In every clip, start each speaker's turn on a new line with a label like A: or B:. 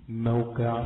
A: موقع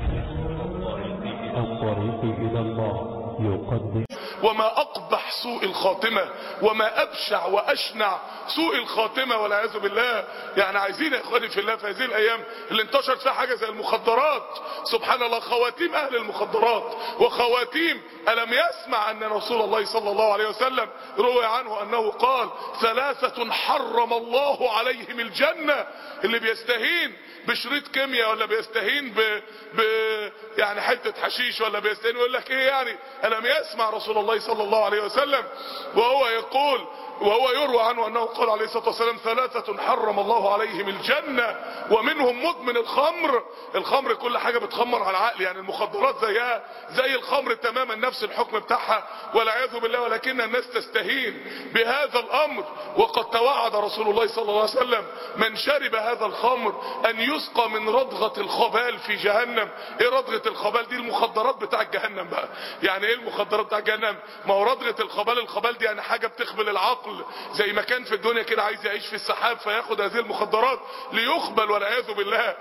A: الطريق إلى الله يقدم
B: وما أقبح سوء الخاتمة وما أبشع وأشنع سوء الخاتمة والعياذ بالله يعني عايزين يا إخواني في الله في هذه الأيام اللي انتشرت فيها حاجة زي المخدرات سبحان الله خواتيم أهل المخدرات وخواتيم ألم يسمع أن رسول الله صلى الله عليه وسلم روي عنه أنه قال ثلاثة حرم الله عليهم الجنة اللي بيستهين بشريط كيمياء ولا بيستهين ب... ب... يعني حتة حشيش ولا بيستهين يقول لك ايه يعني ألم يسمع رسول الله صلى الله عليه وسلم وهو يقول وهو يروى عنه أنه قال عليه الصلاة والسلام ثلاثة حرم الله عليهم الجنة ومنهم مدمن الخمر الخمر كل حاجة بتخمر على العقل يعني المخدرات زيها زي الخمر تماما نفس الحكم بتاعها والعياذ بالله ولكن الناس تستهين بهذا الأمر وقد توعد رسول الله صلى الله عليه وسلم من شرب هذا الخمر أن يسقى من رضغة الخبال في جهنم ايه رضغة الخبال دي المخدرات بتاع جهنم بقى يعني ايه المخدرات بتاع جهنم ما هو رضغة الخبال الخبال دي يعني حاجة بتخبل العقل زي ما كان في الدنيا كده عايز يعيش في السحاب فياخد هذه المخدرات ليخبل والعياذ بالله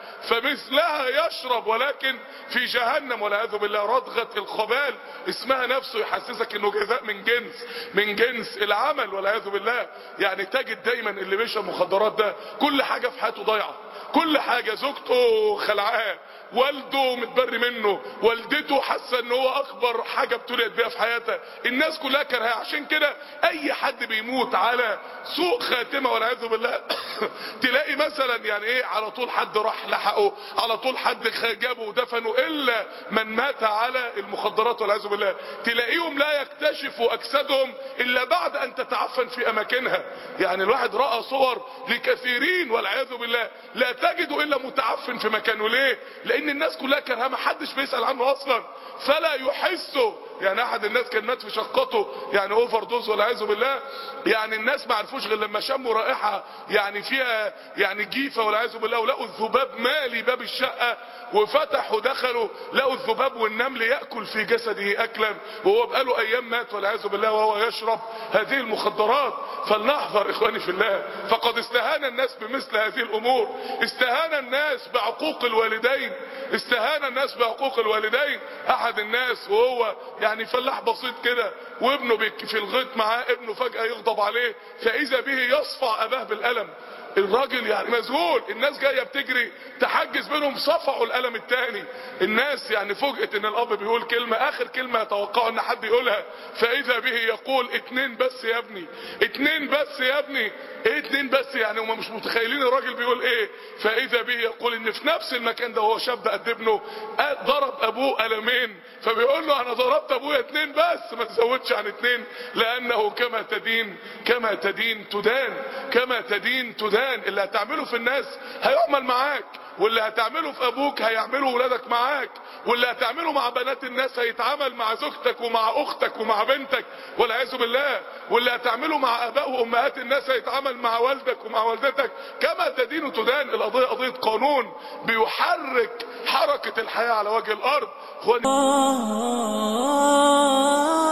B: فمثلها يشرب ولكن في جهنم والعياذ بالله رضغة الخبال اسمها نفسه يحسسك انه جزاء من جنس من جنس العمل والعياذ بالله يعني تجد دايما اللي بيشرب مخدرات ده كل حاجة في حياته ضايعه كل حاجة زوجته خلعاه والده متبري منه والدته حاسه ان هو اكبر حاجه ابتليت بيها في حياتها الناس كلها كرهاه عشان كده اي حد بيموت على سوء خاتمه والعياذ بالله تلاقي مثلا يعني ايه على طول حد راح لحقه على طول حد جابه ودفنه الا من مات على المخدرات والعياذ بالله تلاقيهم لا يكتشفوا اجسادهم الا بعد ان تتعفن في اماكنها يعني الواحد راى صور لكثيرين والعياذ بالله لا تجد الا متعفن في مكانه ليه لان الناس كلها كرهاه ما حدش بيسال عنه اصلا فلا يحسه يعني احد الناس كان مات في شقته يعني اوفر دوز والعياذ بالله يعني الناس ما عرفوش غير لما شموا رائحه يعني فيها يعني جيفه والعياذ بالله ولقوا الذباب مالي باب الشقه وفتحوا دخلوا لقوا الذباب والنمل ياكل في جسده اكلا وهو بقاله ايام مات والعياذ بالله وهو يشرب هذه المخدرات فلنحذر اخواني في الله فقد استهان الناس بمثل هذه الامور استهان الناس بعقوق الوالدين استهان الناس بعقوق الوالدين احد الناس وهو يعني فلاح بسيط كده وابنه في الغيط معاه ابنه فجأة يغضب عليه فاذا به يصفع اباه بالقلم الراجل يعني مذهول الناس جايه بتجري تحجز بينهم صفعوا القلم الثاني الناس يعني فوجئت ان الاب بيقول كلمه اخر كلمه يتوقعوا ان حد يقولها فاذا به يقول اتنين بس يا ابني اتنين بس يا ابني ايه اتنين بس يعني هم مش متخيلين الراجل بيقول ايه فاذا به يقول ان في نفس المكان ده هو شاب قد ابنه ضرب ابوه قلمين فبيقول له انا ضربت ابويا اتنين بس ما تزودش عن اتنين لانه كما تدين كما تدين تدان كما تدين تدان اللي هتعمله في الناس هيعمل معاك واللي هتعمله في ابوك هيعمله ولادك معاك واللي هتعمله مع بنات الناس هيتعامل مع زوجتك ومع اختك ومع بنتك والعياذ بالله واللي هتعمله مع اباء وامهات الناس هيتعامل مع والدك ومع والدتك كما تدين تدان القضيه قضيه قانون بيحرك حركه الحياه على وجه الارض